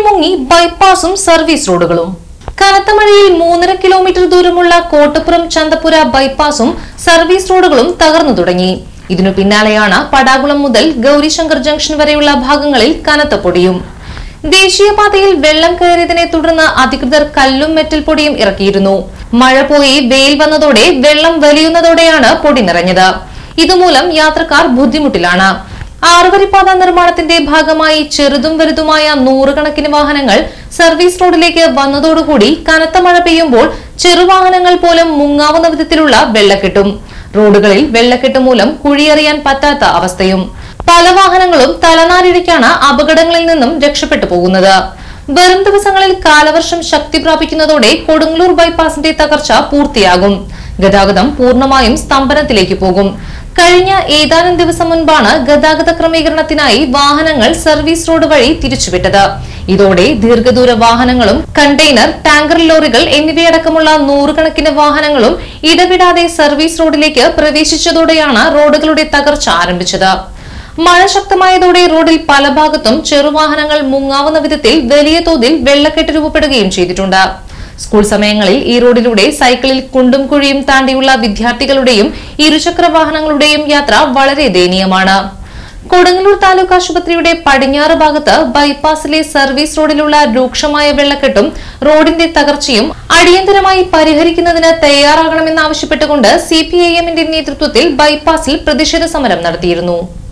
മുങ്ങി ബൈപ്പാസും സർവീസ് റോഡുകളും കനത്ത മഴയിൽ മൂന്നര കിലോമീറ്റർ ദൂരമുള്ള കോട്ടപ്പുറം ചന്തപ്പുര ബൈപ്പാസും സർവീസ് റോഡുകളും തകർന്നു തുടങ്ങി ഇതിനു പിന്നാലെയാണ് പടാകുളം മുതൽ ഗൗരിശങ്കർ ജംഗ്ഷൻ വരെയുള്ള ഭാഗങ്ങളിൽ കനത്ത പൊടിയും ദേശീയപാതയിൽ വെള്ളം കയറിയതിനെ തുടർന്ന് അധികൃതർ കല്ലും മെറ്റൽ പൊടിയും ഇറക്കിയിരുന്നു മഴ പോയി വെയിൽ വന്നതോടെ വെള്ളം വലിയുന്നതോടെയാണ് പൊടി നിറഞ്ഞത് ഇതുമൂലം യാത്രക്കാർ ബുദ്ധിമുട്ടിലാണ് ആറുവരിപ്പാത നിർമ്മാണത്തിന്റെ ഭാഗമായി ചെറുതും വലുതുമായ നൂറുകണക്കിന് വാഹനങ്ങൾ സർവീസ് റോഡിലേക്ക് വന്നതോടുകൂടി കനത്ത മഴ പെയ്യുമ്പോൾ ചെറുവാഹനങ്ങൾ പോലും മുങ്ങാവുന്ന വിധത്തിലുള്ള വെള്ളക്കെട്ടും റോഡുകളിൽ വെള്ളക്കെട്ട് മൂലം കുഴിയറിയാൻ പറ്റാത്ത അവസ്ഥയും പല വാഹനങ്ങളും തലനാരിഴയ്ക്കാണ് അപകടങ്ങളിൽ നിന്നും രക്ഷപ്പെട്ടു പോകുന്നത് വരും ദിവസങ്ങളിൽ കാലവർഷം ശക്തി പ്രാപിക്കുന്നതോടെ കൊടുങ്ങല്ലൂർ ബൈപ്പാസിന്റെ തകർച്ച പൂർത്തിയാകും ഗതാഗതം പൂർണ്ണമായും സ്തംഭനത്തിലേക്ക് പോകും കഴിഞ്ഞ ഏതാനും ദിവസം മുൻപാണ് ഗതാഗത ക്രമീകരണത്തിനായി വാഹനങ്ങൾ സർവീസ് റോഡ് വഴി തിരിച്ചുവിട്ടത് ഇതോടെ ദീർഘദൂര വാഹനങ്ങളും കണ്ടെയ്നർ ടാങ്കർ ലോറികൾ എന്നിവയടക്കമുള്ള നൂറുകണക്കിന് വാഹനങ്ങളും ഇടവിടാതെ സർവീസ് റോഡിലേക്ക് പ്രവേശിച്ചതോടെയാണ് റോഡുകളുടെ തകർച്ച ആരംഭിച്ചത് മഴ ശക്തമായതോടെ റോഡിൽ പല ഭാഗത്തും ചെറുവാഹനങ്ങൾ മുങ്ങാവുന്ന വിധത്തിൽ വലിയ തോതിൽ വെള്ളക്കെട്ട് രൂപപ്പെടുകയും ചെയ്തിട്ടുണ്ട് സ്കൂൾ സമയങ്ങളിൽ ഈ റോഡിലൂടെ സൈക്കിളിൽ കുണ്ടും കുഴിയും താണ്ടിയുള്ള വിദ്യാർത്ഥികളുടെയും ഇരുചക്ര വാഹനങ്ങളുടെയും യാത്ര വളരെ ദയനീയമാണ് കൊടുങ്ങല്ലൂർ താലൂക്ക് ആശുപത്രിയുടെ പടിഞ്ഞാറ് ഭാഗത്ത് ബൈപ്പാസിലെ സർവീസ് റോഡിലുള്ള രൂക്ഷമായ വെള്ളക്കെട്ടും റോഡിന്റെ തകർച്ചയും അടിയന്തരമായി പരിഹരിക്കുന്നതിന് തയ്യാറാകണമെന്നാവശ്യപ്പെട്ടുകൊണ്ട് സിപിഐഎമ്മിന്റെ നേതൃത്വത്തിൽ ബൈപ്പാസിൽ പ്രതിഷേധ സമരം നടത്തിയിരുന്നു